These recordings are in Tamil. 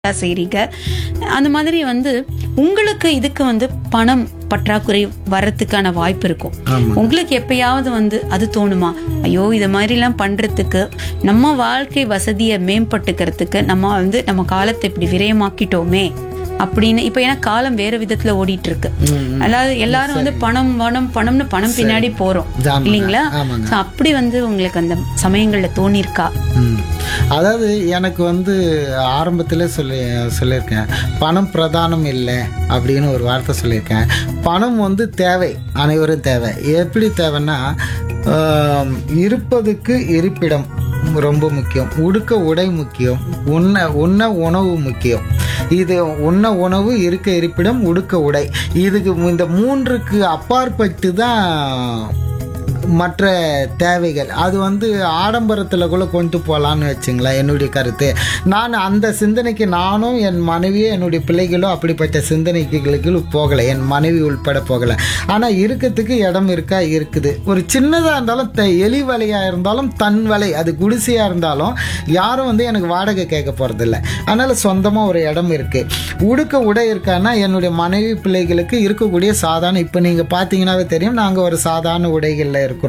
செய்றீங்க அந்த மாதிரி வந்து உங்களுக்கு இதுக்கு வந்து பணம் பற்றாக்குறை வரத்துக்கான வாய்ப்பு இருக்கும் உங்களுக்கு எப்பயாவது வந்து அது தோணுமா ஐயோ இத மாதிரி எல்லாம் பண்றதுக்கு நம்ம வாழ்க்கை வசதியை மேம்பட்டுக்கிறதுக்கு நம்ம வந்து நம்ம காலத்தை இப்படி விரயமாக்கிட்டோமே அப்படின்னு இப்ப ஏன்னா காலம் வேற விதத்துல ஓடிட்டு இருக்கு அதாவது எல்லாரும் வந்து பணம் பணம் பணம்னு பணம் பின்னாடி போறோம் ஆமாங்க, இல்லைங்களா ஆமாங்க. So, அப்படி வந்து உங்களுக்கு அந்த சமயங்கள்ல தோணிருக்கா ம். அதாவது எனக்கு வந்து ஆரம்பத்திலே சொல்லி சொல்லியிருக்கேன் பணம் பிரதானம் இல்லை அப்படின்னு ஒரு வார்த்தை சொல்லியிருக்கேன் பணம் வந்து தேவை அனைவரும் தேவை எப்படி தேவைன்னா ஆம், இருப்பதுக்கு இருப்பிடம் ரொம்ப முக்கியம் உடுக்க உடை முக்கியம் உண்ண உண்ண உணவு முக்கியம் இது உண்ண உணவு இருக்க இருப்பிடம் உடுக்க உடை இதுக்கு இந்த மூன்றுக்கு அப்பாற்பட்டு தான் மற்ற தேவைகள் அது வந்து ஆடம்பரத்தில் கூட கொண்டு போகலான்னு வச்சுங்களேன் என்னுடைய கருத்து நான் அந்த சிந்தனைக்கு நானும் என் மனைவியும் என்னுடைய பிள்ளைகளும் அப்படிப்பட்ட சிந்தனைகளுக்கு போகலை என் மனைவி உள்பட போகலை ஆனால் இருக்கிறதுக்கு இடம் இருக்கா இருக்குது ஒரு சின்னதாக இருந்தாலும் த எலி வலையாக இருந்தாலும் தன் வலை அது குடிசையாக இருந்தாலும் யாரும் வந்து எனக்கு வாடகை கேட்க போகிறதில்ல அதனால் சொந்தமாக ஒரு இடம் இருக்குது உடுக்க உடை இருக்கான்னா என்னுடைய மனைவி பிள்ளைகளுக்கு இருக்கக்கூடிய சாதாரண இப்போ நீங்கள் பார்த்தீங்கன்னாவே தெரியும் நாங்கள் ஒரு சாதாரண உடைகளில் இருக்கிறோம்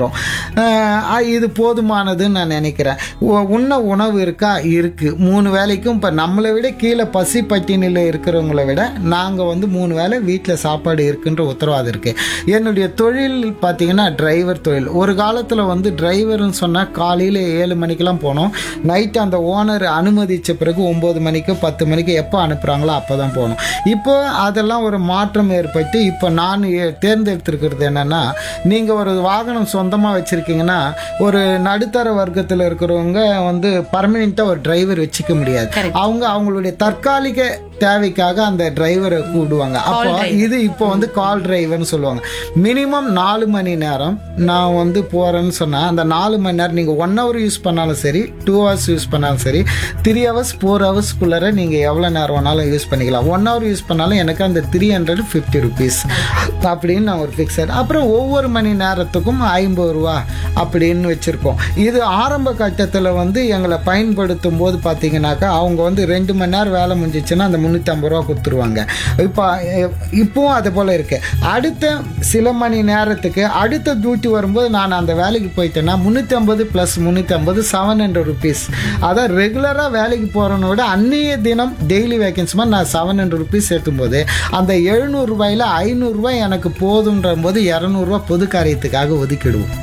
ஆஹ் இது போதுமானதுன்னு நான் நினைக்கிறேன் உ- உண்ண உணவு இருக்கா இருக்கு மூணு வேளைக்கும் இப்போ நம்மளை விட கீழே பசி பட்டினியில் இருக்கிறவங்கள விட நாங்கள் வந்து மூணு வேளை வீட்டில் சாப்பாடு இருக்குன்ற உத்தரவாதம் இருக்கு என்னுடைய தொழில் பார்த்தீங்கன்னா டிரைவர் தொழில் ஒரு காலத்தில் வந்து டிரைவர்னு சொன்னால் காலையில் ஏழு மணிக்கெல்லாம் போனோம் நைட்டு அந்த ஓனர் அனுமதிச்ச பிறகு ஒம்பது மணிக்கு பத்து மணிக்கு எப்போ அனுப்புகிறாங்களோ அப்போ தான் போகணும் இப்போ அதெல்லாம் ஒரு மாற்றம் ஏற்பட்டு இப்போ நான் ஏ- தேர்ந்தெடுத்திருக்கிறது என்னன்னா நீங்கள் ஒரு வாகனம் சொந்தமாக வச்சுருக்கீங்கன்னா ஒரு நடுத்தர வர்க்கத்தில் இருக்கிறவங்க வந்து பர்மனெண்ட்டாக ஒரு டிரைவர் வச்சுக்க முடியாது அவங்க அவங்களுடைய தற்காலிக தேவைக்காக அந்த டிரைவரை கூப்பிடுவாங்க அப்போ இது இப்போ வந்து கால் டிரைவர்னு சொல்லுவாங்க மினிமம் நாலு மணி நேரம் நான் வந்து போகிறேன்னு சொன்னால் அந்த நாலு மணி நேரம் நீங்கள் ஒன் ஹவர் யூஸ் பண்ணாலும் சரி டூ ஹவர்ஸ் யூஸ் பண்ணாலும் சரி த்ரீ ஹவர்ஸ் ஃபோர் ஹவர்ஸ்க்குள்ளார நீங்கள் எவ்வளோ நேரம் வேணாலும் யூஸ் பண்ணிக்கலாம் ஒன் ஹவர் யூஸ் பண்ணாலும் எனக்கு அந்த த்ரீ ஹண்ட்ரட் ஃபிஃப்டி ருபீஸ் அப்படின்னு நான் ஒரு ஃபிக்ஸட் அப்புறம் ஒவ்வொரு மணி நேரத்துக்கும் ஐம்பது ரூபா அப்படின்னு வச்சுருக்கோம் இது ஆரம்ப கட்டத்தில் வந்து எங்களை பயன்படுத்தும் போது பார்த்தீங்கன்னாக்கா அவங்க வந்து ரெண்டு மணி நேரம் வேலை முடிஞ்சிச்சுன்னா அந்த முந்நூற்றம்பது ரூபா கொடுத்துருவாங்க இப்போ அஹ், இப்போவும் அது போல் இருக்கு அடுத்த சில மணி நேரத்துக்கு அடுத்த டியூட்டி வரும்போது நான் அந்த வேலைக்கு போயிட்டேன்னா முந்நூற்றம்பது ப்ளஸ் முந்நூற்றம்பது செவன் ஹண்ட்ரட் ருபீஸ் அதான் ரெகுலராக வேலைக்கு போகிறவனை விட அன்னைய தினம் டெய்லி வேகன்சி மாதிரி நான் செவன் ஹண்ட்ரட் ருபீஸ் சேர்த்தும் போது அந்த எழுநூறுபாயில் ஐநூறுரூவா எனக்கு போதுன்ற போது இரநூறுவா பொது காரியத்துக்காக ஒதுக்கிடுவோம்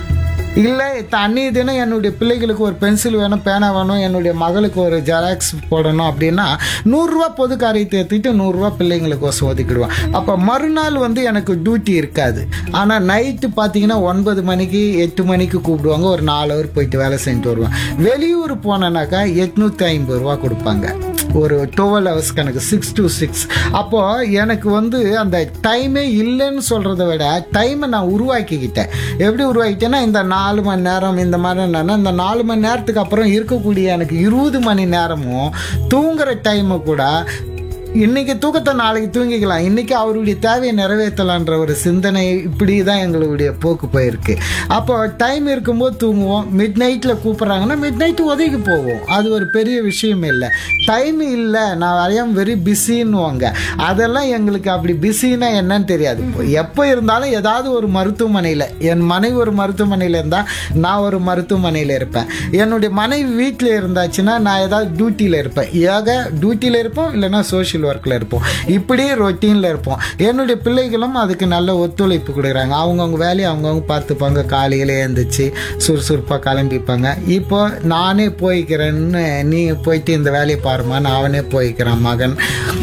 இல்லை அன்றைய தினம் என்னுடைய பிள்ளைகளுக்கு ஒரு பென்சில் வேணும் பேனா வேணும் என்னுடைய மகளுக்கு ஒரு ஜெராக்ஸ் போடணும் அப்படின்னா நூறுரூவா பொது காரியத்தை ஏற்றிட்டு நூறுரூவா பிள்ளைங்களுக்கு வசம் ஒதுக்கிடுவேன் அப்போ மறுநாள் வந்து எனக்கு டியூட்டி இருக்காது ஆனால் நைட்டு பார்த்தீங்கன்னா ஒன்பது மணிக்கு எட்டு மணிக்கு கூப்பிடுவாங்க ஒரு நாலு ஹவர் போயிட்டு வேலை செஞ்சுட்டு வருவேன் வெளியூர் போனேனாக்கா எட்நூற்றி ஐம்பது ரூபா கொடுப்பாங்க ஒரு டுவெல் ஹவர்ஸ் கணக்கு சிக்ஸ் டு சிக்ஸ் அப்போ எனக்கு வந்து அந்த டைமே இல்லைன்னு சொல்றதை விட டைமை நான் உருவாக்கிக்கிட்டேன் எப்படி உருவாக்கிட்டேன்னா இந்த நாலு மணி நேரம் இந்த மாதிரி என்னன்னா இந்த நாலு மணி நேரத்துக்கு அப்புறம் இருக்கக்கூடிய எனக்கு இருபது மணி நேரமும் தூங்குற டைமை கூட இன்னைக்கு தூக்கத்தை நாளைக்கு தூங்கிக்கலாம் இன்னைக்கு அவருடைய தேவையை நிறைவேற்றலான்ற ஒரு சிந்தனை இப்படி தான் எங்களுடைய போக்கு போயிருக்கு அப்போ டைம் இருக்கும்போது தூங்குவோம் மிட் நைட்டில் கூப்பிட்றாங்கன்னா மிட் நைட்டு உதவிக்கு போவோம் அது ஒரு பெரிய விஷயம் இல்லை டைம் இல்லை நான் ஐஎம் வெரி பிஸின்னுவாங்க அதெல்லாம் எங்களுக்கு அப்படி பிஸின்னா என்னன்னு தெரியாது எப்போ இருந்தாலும் ஏதாவது ஒரு மருத்துவமனையில் என் மனைவி ஒரு மருத்துவமனையில் இருந்தால் நான் ஒரு மருத்துவமனையில் இருப்பேன் என்னுடைய மனைவி வீட்டில் இருந்தாச்சுன்னா நான் ஏதாவது டியூட்டியில் இருப்பேன் ஏக டியூட்டியில் இருப்போம் இல்லைன்னா சோஷியல் ஒர்க்கில் இருப்போம் இப்படி ரொட்டீனில் இருப்போம் என்னுடைய பிள்ளைகளும் அதுக்கு நல்ல ஒத்துழைப்பு கொடுக்குறாங்க அவங்கவுங்க வேலையை அவங்கவுங்க பார்த்துப்பாங்க காலையில் எழுந்திரிச்சு சுறுசுறுப்பாக கிளம்பிப்பாங்க இப்போ நானே போய்க்கிறேன்னு நீ போயிட்டு இந்த வேலையை பாருமா நான் அவனே போய்க்கிறேன் மகன்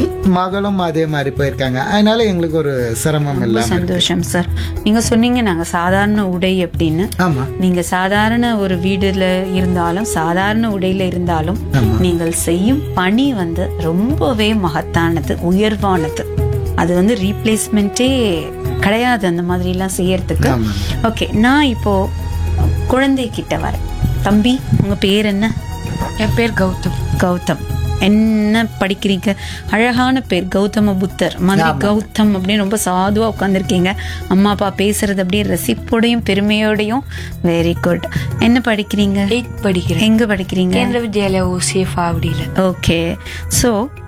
மகளும் அதே மாதிரி போயிருக்காங்க அதனால எங்களுக்கு ஒரு சிரமம் இல்லாமல் சந்தோஷம் சார் நீங்க சொன்னீங்க நாங்க சாதாரண உடை அப்படின்னு ஆமாம் நீங்க சாதாரண ஒரு வீடுல இருந்தாலும் சாதாரண உடையில இருந்தாலும் நீங்கள் செய்யும் பணி வந்து ரொம்பவே மகத்தானது உயர்வானது அது வந்து ரீப்ளேஸ்மெண்ட்டே கிடையாது அந்த மாதிரி எல்லாம் செய்யறதுக்கு ஆமாம் ஓகே நான் இப்போ குழந்தை கிட்ட வரேன் தம்பி உங்க பேர் என்ன என் பேர் கௌதம் கௌதம் என்ன படிக்கிறீங்க அழகான பேர் கௌதம புத்தர் மாதிரி கௌதம் அப்படின்னு ரொம்ப சாதுவா உட்காந்துருக்கீங்க அம்மா அப்பா பேசுறது அப்படியே ரசிப்போடையும் பெருமையோடையும் வெரி குட் என்ன படிக்கிறீங்க எயிட் படிக்கிறேன் எங்க படிக்கிறீங்க கேந்திர வித்யாலயா ஓசிஎஃப் ஆவடியில் ஓகே ஸோ